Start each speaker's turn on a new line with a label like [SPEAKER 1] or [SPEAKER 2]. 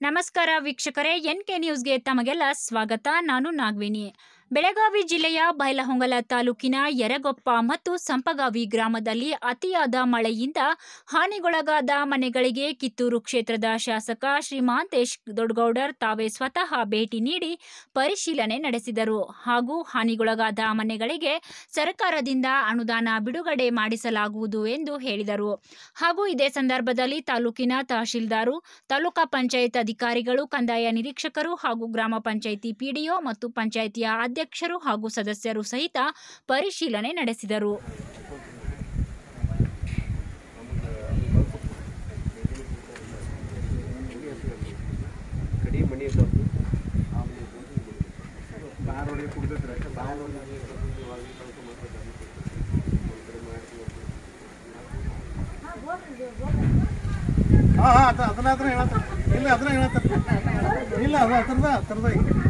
[SPEAKER 1] ನಮಸ್ಕಾರ ವೀಕ್ಷಕರೇ N K ನ್ಯೂಸ್ಗೆ ತಮಗೆಲ್ಲ ಸ್ವಾಗತ ನಾನು ನಾಗವೇಣಿ ಬೆಳಗಾವಿ ಜಿಲ್ಲೆಯ ಬೈಲಹೊಂಗಲ ತಾಲೂಕಿನ ಯರಗೊಪ್ಪ ಮತ್ತು ಸಂಪಗಾವಿ ಗ್ರಾಮದಲ್ಲಿ ಅತಿಯಾದ ಮಳೆಯಿಂದ ಹಾನಿಗೊಳಗಾದ ಮನೆಗಳಿಗೆ ಕಿತ್ತೂರು ಕ್ಷೇತ್ರದ ಶಾಸಕ ಶ್ರೀ ಮಹಾಂತೇಶ್ ದೊಡ್ಡಗೌಡರ್ ತಾವೇ ಸ್ವತಃ ಭೇಟಿ ನೀಡಿ ಪರಿಶೀಲನೆ ನಡೆಸಿದರು ಹಾಗೂ ಹಾನಿಗೊಳಗಾದ ಮನೆಗಳಿಗೆ ಸರ್ಕಾರದಿಂದ ಅನುದಾನ ಬಿಡುಗಡೆ ಮಾಡಿಸಲಾಗುವುದು ಎಂದು ಹೇಳಿದರು ಹಾಗೂ ಇದೇ ಸಂದರ್ಭದಲ್ಲಿ ತಾಲೂಕಿನ ತಹಶೀಲ್ದಾರು ತಾಲೂಕಾ ಪಂಚಾಯತ್ ಅಧಿಕಾರಿಗಳು ಕಂದಾಯ ನಿರೀಕ್ಷಕರು ಹಾಗೂ ಗ್ರಾಮ ಪಂಚಾಯಿತಿ ಪಿಡಿಒ ಮತ್ತು ಪಂಚಾಯಿತಿಯ ಅಧ್ಯಕ್ಷರು ಹಾಗೂ ಸದಸ್ಯರು ಸಹಿತ ಪರಿಶೀಲನೆ ನಡೆಸಿದರು
[SPEAKER 2] ಕಡಿ ಮನಿ ಬಂದು
[SPEAKER 3] ಹಾಂ ಹಾಂ ಅದ ಅದನ್ನ ಅದನ್ನ ಹೇಳತ್ತ ಇಲ್ಲ ಅದನ್ನ ಹೇಳತ್ತ ಇಲ್ಲ ಅದು ಅದ್ರದ ಅದ್ರದ